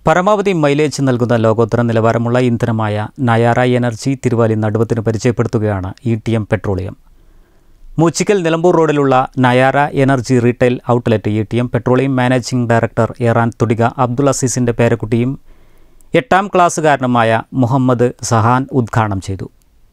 പരമാവധി മൈലേജ് നൽകുന്ന ലോകോത്തര നിലവാരമുള്ള ഇന്ധനമായ നയാറ എനർജി തിരുവാലി നടുവത്തിന് പരിചയപ്പെടുത്തുകയാണ് E T M petroleum Moochikkal Nilambur റോഡിലുള്ള Nayara energy retail outlet E T M petroleum managing director ഏറാൻ തുടിക അബ്ദുൾ അസീസിൻ്റെ പേരക്കുട്ടിയും എട്ടാം ക്ലാസ്സുകാരനുമായ മുഹമ്മദ് സഹാൻ ഉദ്ഘാടനം ചെയ്തു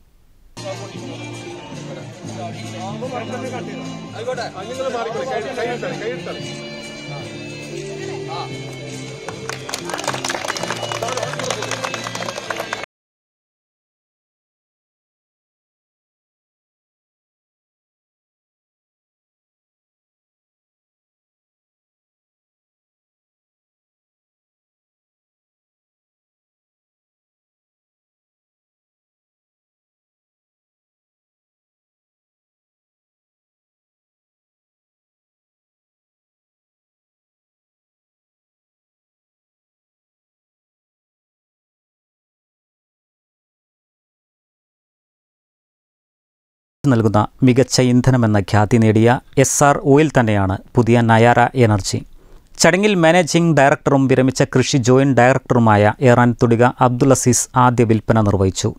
നൽകുന്ന മികച്ച ഇന്ധനമെന്ന ഖ്യാതി നേടിയ എസ് ആർ ഓയിൽ തന്നെയാണ് പുതിയ നയാറ എനർജി ചടങ്ങിൽ മാനേജിംഗ് ഡയറക്ടറും വിരമിച്ച കൃഷി ജോയിന്റ് ഡയറക്ടറുമായ ഏറാൻ തുടിക അബ്ദുൽ അസീസ് ആദ്യ വിൽപ്പന നിർവഹിച്ചു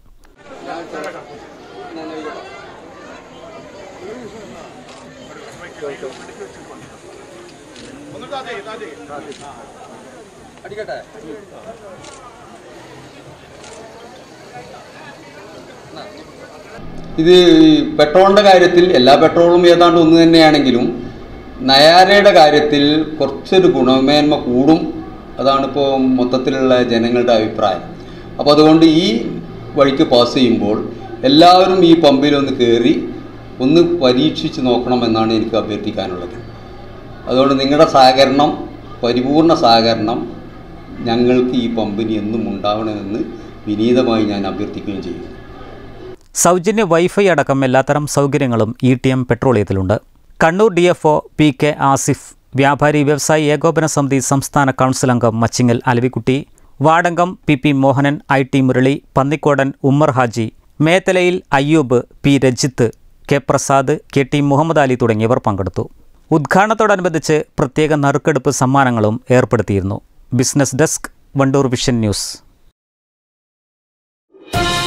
ഇത് ഈ പെട്രോളിൻ്റെ കാര്യത്തിൽ എല്ലാ പെട്രോളും ഏതാണ്ട് ഒന്ന് തന്നെയാണെങ്കിലും നയാരയുടെ കാര്യത്തിൽ കുറച്ചൊരു ഗുണമേന്മ കൂടും അതാണിപ്പോൾ മൊത്തത്തിലുള്ള ജനങ്ങളുടെ അഭിപ്രായം അപ്പോൾ അതുകൊണ്ട് ഈ വഴിക്ക് പാസ് ചെയ്യുമ്പോൾ എല്ലാവരും ഈ പമ്പിലൊന്ന് കയറി ഒന്ന് പരീക്ഷിച്ച് നോക്കണമെന്നാണ് എനിക്ക് അഭ്യർത്ഥിക്കാനുള്ളത് അതുകൊണ്ട് നിങ്ങളുടെ സഹകരണം പരിപൂർണ സഹകരണം ഞങ്ങൾക്ക് ഈ പമ്പിന് എന്നും ഉണ്ടാവണമെന്ന് വിനീതമായി ഞാൻ അഭ്യർത്ഥിക്കുകയും ചെയ്യും സൗജന്യ വൈഫൈ അടക്കം എല്ലാത്തരം സൗകര്യങ്ങളും ഇ ടി എം പെട്രോളിയത്തിലുണ്ട് Kannur D F O P K Asif വ്യാപാരി വ്യവസായി ഏകോപന സമിതി സംസ്ഥാന കൗൺസിൽ അംഗം മച്ചിങ്ങൽ അലവിക്കുട്ടി വാർഡംഗം P P Mohanan I T Murali Pannikodan Ummer Haji മേത്തലയിൽ Ayyub P Rajith K Prasad K T Muhammad Ali തുടങ്ങിയവർ പങ്കെടുത്തു ഉദ്ഘാടനത്തോടനുബന്ധിച്ച് പ്രത്യേക നറുക്കെടുപ്പ് സമ്മാനങ്ങളും ഏർപ്പെടുത്തിയിരുന്നു business desk Wandoor vision news